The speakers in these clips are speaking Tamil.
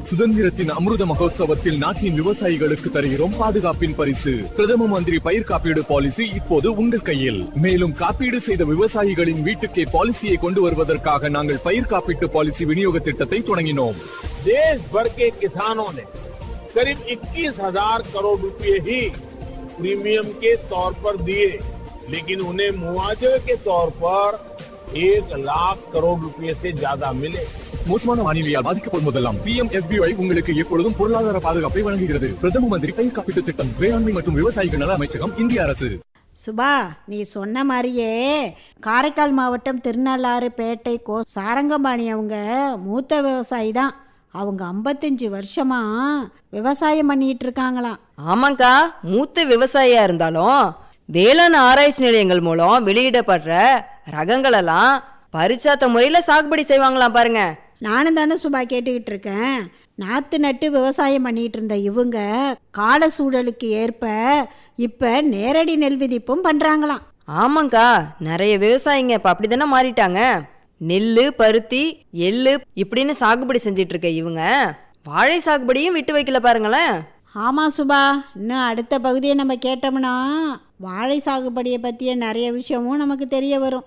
சுதந்திரத்தின் அமிர்த மகோத்சவத்தில் நாட்டின் விவசாயிகளுக்கு தருகிறோம் பாதுகாப்பின் பரிசு பிரதம மந்திரி பயிர் காப்பீடு பாலிசி இப்போது உங்கள் கையில் மேலும் காப்பீடு செய்த விவசாயிகளின் வீட்டுக்கே பாலிசியை கொண்டு வருவதற்காக நாங்கள் பயிர் காப்பீட்டு பாலிசி விநியோக திட்டத்தை தொடங்கினோம் देश भर के किसानों ने करीब 21,000 करोड़ रुपए ही प्रीमियम के तौर पर दिए लेकिन उन्हें मुआवजे के तौर पर एक लाख करोड़ रुपए से ज्यादा मिले மோசமான வானிலையால் பாதிக்கப்படும் போதெல்லாம் பி எம் உங்களுக்கு எப்பொழுதும் பொருளாதார பாதுகாப்பை வழங்குகிறது பிரதம மந்திரி பயிர் காப்பீட்டு திட்டம் வேளாண்மை மற்றும் விவசாயிகள் நல அமைச்சகம் இந்திய அரசு சுபா நீ சொன்ன மாதிரியே காரைக்கால் மாவட்டம் திருநள்ளாறு பேட்டை கோ சாரங்கபாணி அவங்க மூத்த விவசாயி தான் அவங்க ஐம்பத்தஞ்சு வருஷமா விவசாயம் பண்ணிட்டு இருக்காங்களாம் ஆமாக்கா மூத்த விவசாயியா இருந்தாலும் வேளாண் ஆராய்ச்சி நிலையங்கள் மூலம் வெளியிடப்படுற ரகங்களெல்லாம் பரிச்சாத்த முறையில் சாகுபடி செய்வாங்களாம் பாருங்க நானும் தானே சுபா கேட்டுக்கிட்டு இருக்கேன் நாற்று நட்டு விவசாயம் பண்ணிட்டு இருந்த இவங்க கால சூழலுக்கு ஏற்ப இப்போ நேரடி நெல் விதிப்பும் பண்ணுறாங்களாம் ஆமாங்க்கா நிறைய விவசாயிங்க இப்போ அப்படி தானே மாறிட்டாங்க நெல் பருத்தி எள்ளு இப்படின்னு சாகுபடி செஞ்சிட்டு இருக்க இவங்க வாழை சாகுபடியும் விட்டு வைக்கல பாருங்களேன் ஆமாம் சுபா இன்னும் அடுத்த பகுதியை நம்ம கேட்டோம்னா வாழை சாகுபடியை பற்றிய நிறைய விஷயமும் நமக்கு தெரிய வரும்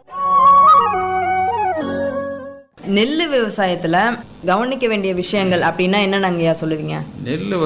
நெல் விவசாயத்துல கவனிக்க வேண்டிய விஷயங்கள் அப்படின்னா என்னென்னங்கய்யா சொல்லுவீங்க நெல்